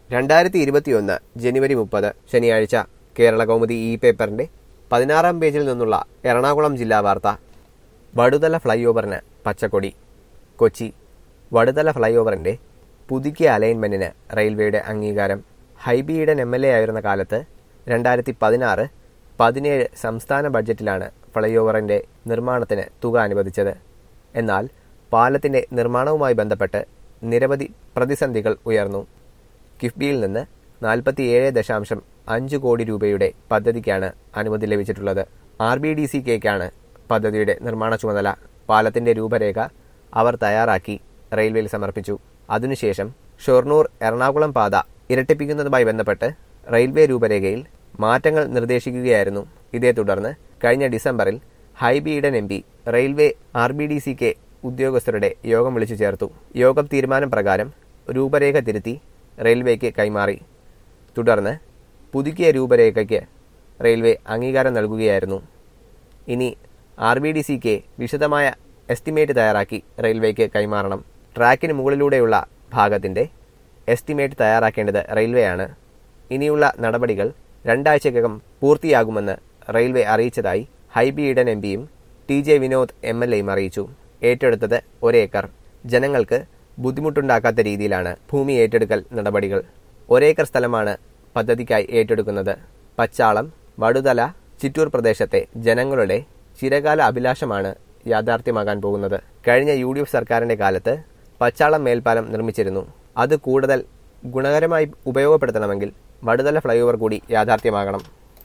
രണ്ടായിരത്തി ഇരുപത്തിയൊന്ന് ജനുവരി മുപ്പത് ശനിയാഴ്ച കേരള കൗമുദി ഇ പേപ്പറിന്റെ പതിനാറാം പേജിൽ നിന്നുള്ള എറണാകുളം ജില്ലാ വാർത്ത വടുതല ഫ്ലൈ ഓവറിന് പച്ചക്കൊടി കൊച്ചി വടുതല ഫ്ലൈ ഓവറിന്റെ പുതുക്കിയ അലൈൻമെന്റിന് റെയിൽവേയുടെ അംഗീകാരം ഹൈബിയുടെ എം എൽ എ ആയിരുന്ന കാലത്ത് രണ്ടായിരത്തി പതിനാറ് പതിനേഴ് സംസ്ഥാന ബഡ്ജറ്റിലാണ് ഫ്ലൈ ഓവറിന്റെ നിർമ്മാണത്തിന് തുക അനുവദിച്ചത് എന്നാൽ പാലത്തിന്റെ നിർമ്മാണവുമായി ബന്ധപ്പെട്ട് നിരവധി പ്രതിസന്ധികൾ ഉയർന്നു കിഫ്ബിയിൽ നിന്ന് നാൽപ്പത്തിയേഴ് ദശാംശം അഞ്ച് കോടി രൂപയുടെ പദ്ധതിക്കാണ് അനുമതി ലഭിച്ചിട്ടുള്ളത് ആർ ബി ഡി സി കെക്കാണ് പദ്ധതിയുടെ നിർമ്മാണ ചുമതല പാലത്തിന്റെ രൂപരേഖ അവർ തയ്യാറാക്കി റെയിൽവേയിൽ സമർപ്പിച്ചു അതിനുശേഷം ഷൊർണൂർ എറണാകുളം പാത ഇരട്ടിപ്പിക്കുന്നതുമായി ബന്ധപ്പെട്ട് റെയിൽവേ രൂപരേഖയിൽ മാറ്റങ്ങൾ നിർദ്ദേശിക്കുകയായിരുന്നു ഇതേ തുടർന്ന് കഴിഞ്ഞ ഡിസംബറിൽ Hibi Eden M P railway R B D C K ഉദ്യോഗസ്ഥരുടെ യോഗം വിളിച്ചു ചേർത്തു യോഗം തീരുമാനം പ്രകാരം രൂപരേഖ തിരുത്തി റെയിൽവേക്ക് കൈമാറി തുടർന്ന് പുതുക്കിയ രൂപരേഖയ്ക്ക് റെയിൽവേ അംഗീകാരം നൽകുകയായിരുന്നു ഇനി ആർ ബി ഡി സിക്ക് വിശദമായ എസ്റ്റിമേറ്റ് തയ്യാറാക്കി റെയിൽവേക്ക് കൈമാറണം ട്രാക്കിന് മുകളിലൂടെയുള്ള ഭാഗത്തിന്റെ എസ്റ്റിമേറ്റ് തയ്യാറാക്കേണ്ടത് റെയിൽവേയാണ് ഇനിയുള്ള നടപടികൾ രണ്ടാഴ്ചക്കകം പൂർത്തിയാകുമെന്ന് റെയിൽവേ അറിയിച്ചതായി ഹൈബി ഈഡൻ എം പിയും T J Vinod M L എയും അറിയിച്ചു ഏറ്റെടുത്തത് ഒരേക്കർ ജനങ്ങൾക്ക് ബുദ്ധിമുട്ടുണ്ടാക്കാത്ത രീതിയിലാണ് ഭൂമി ഏറ്റെടുക്കൽ നടപടികൾ ഒരേക്കർ സ്ഥലമാണ് പദ്ധതിക്കായി ഏറ്റെടുക്കുന്നത് പച്ചാളം വടുതല ചിറ്റൂർ പ്രദേശത്തെ ജനങ്ങളുടെ ചിരകാല അഭിലാഷമാണ് യാഥാർത്ഥ്യമാകാൻ പോകുന്നത് കഴിഞ്ഞ യു ഡി എഫ് സർക്കാരിന്റെ കാലത്ത് പച്ചാളം മേൽപ്പാലം നിർമ്മിച്ചിരുന്നു അത് കൂടുതൽ ഗുണകരമായി ഉപയോഗപ്പെടുത്തണമെങ്കിൽ വടുതല ഫ്ലൈഓവർ കൂടി യാഥാർത്ഥ്യമാകണം